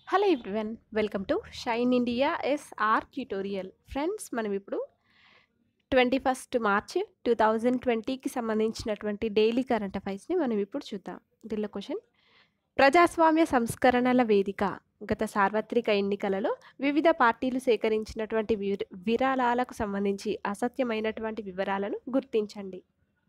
hello everyone welcome to shine India SR tutorial friends మనం ఇప్పుడు twenty first March two thousand ట్వంటీకి సంబంధించినటువంటి daily current అఫైర్స్ని మనం ఇప్పుడు చూద్దాం దీనిలో క్వశ్చన్ ప్రజాస్వామ్య సంస్కరణల వేదిక గత సార్వత్రిక ఎన్నికలలో వివిధ పార్టీలు సేకరించినటువంటి విర విరాళాలకు సంబంధించి అసత్యమైనటువంటి వివరాలను గుర్తించండి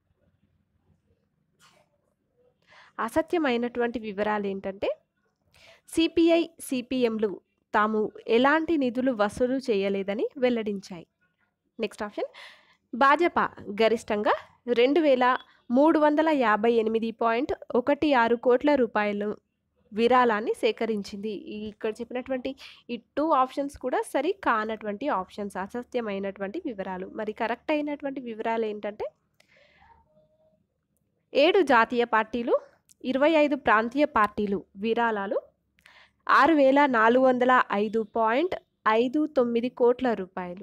అసత్యమైనటువంటి వివరాలు ఏంటంటే సిపిఐ సిపిఎంలు తాము ఎలాంటి నిధులు వసూలు చేయలేదని వెల్లడించాయి నెక్స్ట్ ఆప్షన్ భాజపా గరిష్టంగా రెండు వేల మూడు వందల యాభై ఎనిమిది పాయింట్ ఒకటి ఆరు కోట్ల రూపాయలు విరాళాన్ని సేకరించింది ఈ ఇక్కడ చెప్పినటువంటి ఈ టూ ఆప్షన్స్ కూడా సరి కానటువంటి ఆప్షన్స్ అసత్యమైనటువంటి వివరాలు మరి కరెక్ట్ అయినటువంటి వివరాలు ఏంటంటే ఏడు జాతీయ పార్టీలు ఇరవై ఐదు ప్రాంతీయ పార్టీలు విరాళాలు ఆరు వేల నాలుగు వందల ఐదు పాయింట్ ఐదు తొమ్మిది కోట్ల రూపాయలు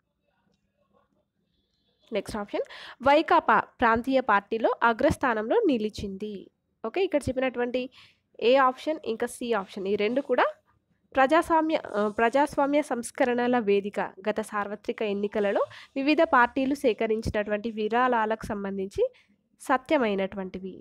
నెక్స్ట్ ఆప్షన్ వైకాపా ప్రాంతీయ పార్టీలో అగ్రస్థానంలో నిలిచింది ఓకే ఇక్కడ చెప్పినటువంటి ఏ ఆప్షన్ ఇంకా సి ఆప్షన్ ఈ రెండు కూడా ప్రజాస్వామ్య ఆ, ప్రజాస్వామ్య సంస్కరణల వేదిక గత సార్వత్రిక ఎన్నికలలో వివిధ పార్టీలు సేకరించినటువంటి విరాళాలకు సంబంధించి సత్యమైనటువంటివి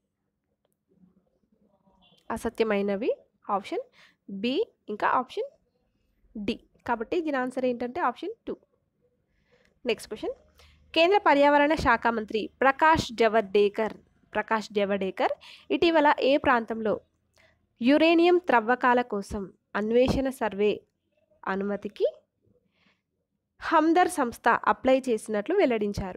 అసత్యమైనవి ఆప్షన్ బి ఇంకా ఆప్షన్ డి కాబట్టి దీని ఆన్సర్ ఏంటంటే ఆప్షన్ టూ నెక్స్ట్ క్వశ్చన్ కేంద్ర పర్యావరణ శాఖ మంత్రి ప్రకాష్ జవదేకర్ ప్రకాష్ జవడేకర్ ఇటీవల ఏ ప్రాంతంలో యురేనియం త్రవ్వకాల కోసం అన్వేషణ సర్వే అనుమతికి హమ్దర్ సంస్థ అప్లై చేసినట్లు వెల్లడించారు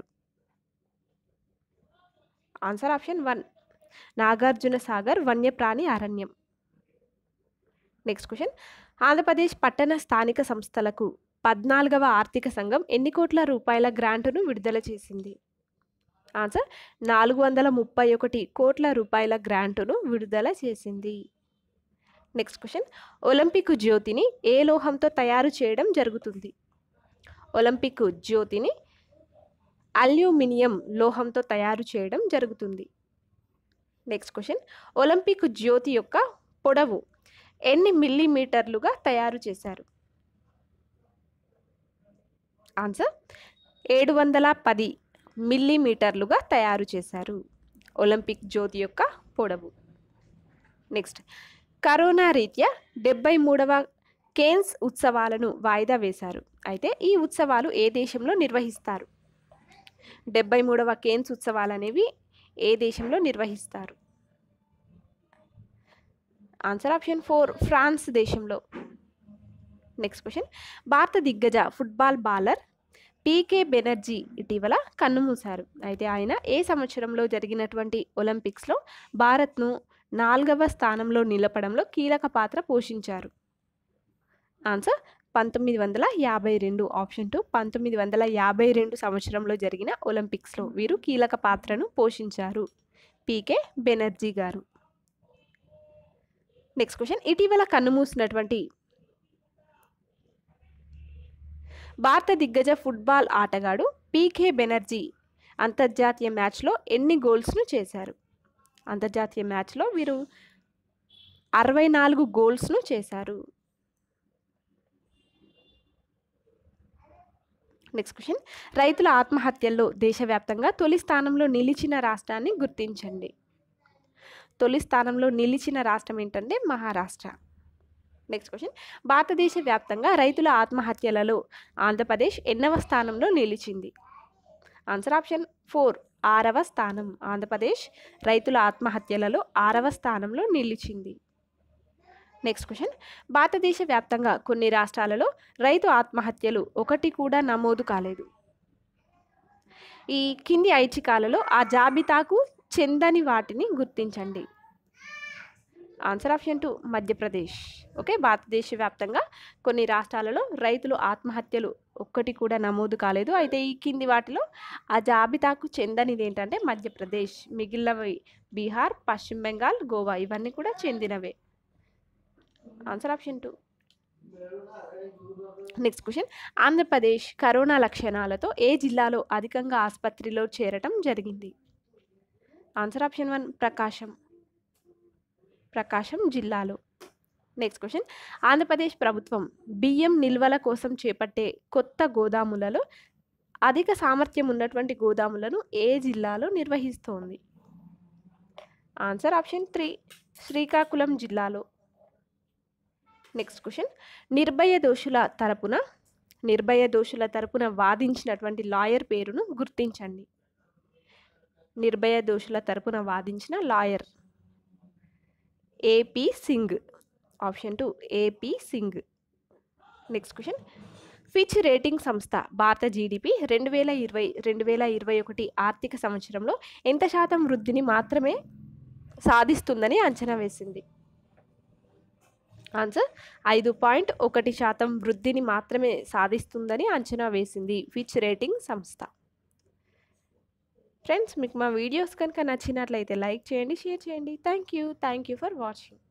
answer option one Nagarjuna Sagar వన్యప్రాణి అరణ్యం నెక్స్ట్ క్వశ్చన్ ఆంధ్రప్రదేశ్ పట్టణ స్థానిక సంస్థలకు పద్నాలుగవ ఆర్థిక సంఘం ఎన్ని కోట్ల రూపాయల గ్రాంటును విడుదల చేసింది ఆన్సర్ నాలుగు వందల ముప్పై ఒకటి కోట్ల రూపాయల గ్రాంటును విడుదల చేసింది నెక్స్ట్ క్వశ్చన్ ఒలింపిక్ జ్యోతిని ఏ లోహంతో తయారు చేయడం జరుగుతుంది ఒలింపిక్ జ్యోతిని అల్యూమినియం లోహంతో తయారు చేయడం జరుగుతుంది నెక్స్ట్ క్వశ్చన్ ఒలింపిక్ జ్యోతి యొక్క పొడవు ఎన్ని మిల్లీమీటర్లుగా తయారు చేశారు ఆన్సర్ ఏడు వందల పది మిల్లీమీటర్లుగా తయారు చేశారు ఒలింపిక్ జ్యోతి యొక్క పొడవు నెక్స్ట్ కరోనా రీత్యా డెబ్బై మూడవ కేన్స్ ఉత్సవాలను వాయిదా వేశారు అయితే ఈ ఉత్సవాలు ఏ దేశంలో నిర్వహిస్తారు డెబ్బై మూడవ కేన్స్ ఉత్సవాలు అనేవి ఏ దేశంలో నిర్వహిస్తారు ఆన్సర్ ఆప్షన్ ఫోర్ ఫ్రాన్స్ దేశంలో నెక్స్ట్ క్వశ్చన్ భారత దిగ్గజ ఫుట్బాల్ బాలర్ పీకే బెనర్జీ ఇటీవల కన్నుమూశారు అయితే ఆయన ఏ సంవత్సరంలో జరిగినటువంటి ఒలింపిక్స్లో భారత్ను నాలుగవ స్థానంలో నిలపడంలో కీలక పాత్ర పోషించారు ఆన్సర్ పంతొమ్మిది వందల యాభై రెండు ఆప్షన్ టూ పంతొమ్మిది వందల యాభై రెండు సంవత్సరంలో జరిగిన ఒలింపిక్స్లో వీరు కీలక పాత్రను పోషించారు పీకే బెనర్జీ గారు నెక్స్ట్ క్వశ్చన్ ఇటీవల కన్నుమూసినటువంటి భారత దిగ్గజ ఫుట్బాల్ ఆటగాడు పీకే బెనర్జీ అంతర్జాతీయ మ్యాచ్లో ఎన్ని గోల్స్ను చేశారు అంతర్జాతీయ మ్యాచ్లో వీరు అరవై నాలుగు గోల్స్ను చేశారు నెక్స్ట్ క్వశ్చన్ రైతుల ఆత్మహత్యల్లో దేశవ్యాప్తంగా తొలి స్థానంలో నిలిచిన రాష్ట్రాన్ని గుర్తించండి తొలి స్థానంలో నిలిచిన రాష్ట్రం ఏంటంటే మహారాష్ట్ర నెక్స్ట్ క్వశ్చన్ భారతదేశ వ్యాప్తంగా రైతుల ఆత్మహత్యలలో ఆంధ్రప్రదేశ్ ఎన్నవ స్థానంలో నిలిచింది ఆన్సర్ ఆప్షన్ ఫోర్ ఆరవ స్థానం ఆంధ్రప్రదేశ్ రైతుల ఆత్మహత్యలలో ఆరవ స్థానంలో నిలిచింది నెక్స్ట్ క్వశ్చన్ భారతదేశ వ్యాప్తంగా కొన్ని రాష్ట్రాలలో రైతు ఆత్మహత్యలు ఒకటి కూడా నమోదు కాలేదు ఈ కింది ఐచ్ఛికాలలో ఆ జాబితాకు చెందని వాటిని గుర్తించండి answer option two Madhya Pradesh okay భారతదేశ వ్యాప్తంగా కొన్ని రాష్ట్రాలలో రైతులు ఆత్మహత్యలు ఒక్కటి కూడా నమోదు కాలేదు అయితే ఈ కింది వాటిలో ఆ జాబితాకు చెందనిది ఏంటంటే మధ్యప్రదేశ్ మిగిలినవి బీహార్ పశ్చిమ బెంగాల్ గోవా ఇవన్నీ కూడా చెందినవే answer option two next question Andhra Pradesh corona లక్షణాలతో ఏ జిల్లాలో అధికంగా ఆసుపత్రిలో చేరటం జరిగింది answer option one Prakasam Prakasam జిల్లాలో నెక్స్ట్ క్వశ్చన్ ఆంధ్రప్రదేశ్ ప్రభుత్వం బియ్యం నిల్వల కోసం చేపట్టే కొత్త గోదాములలో అధిక సామర్థ్యం ఉన్నటువంటి గోదాములను ఏ జిల్లాలో నిర్వహిస్తోంది ఆన్సర్ ఆప్షన్ త్రీ శ్రీకాకుళం జిల్లాలో నెక్స్ట్ క్వశ్చన్ నిర్భయ దోషుల తరపున నిర్భయ దోషుల తరపున వాదించినటువంటి లాయర్ పేరును గుర్తించండి నిర్భయ దోషుల తరపున వాదించిన lawyer AP Singh option two AP Singh next question Fitch rating సంస్థ భారత జీడిపి రెండు వేల ఇరవై రెండు వేల ఇరవై ఒకటి ఆర్థిక సంవత్సరంలో ఎంత శాతం వృద్ధిని మాత్రమే సాధిస్తుందని అంచనా వేసింది ఆన్సర్ ఐదు పాయింట్ ఒకటి శాతం వృద్ధిని మాత్రమే సాధిస్తుందని అంచనా వేసింది ఫిచ్ రేటింగ్ సంస్థ ఫ్రెండ్స్ మీకు మా వీడియోస్ కనుక నచ్చినట్లయితే లైక్ చేయండి షేర్ చేయండి thank you thank you for watching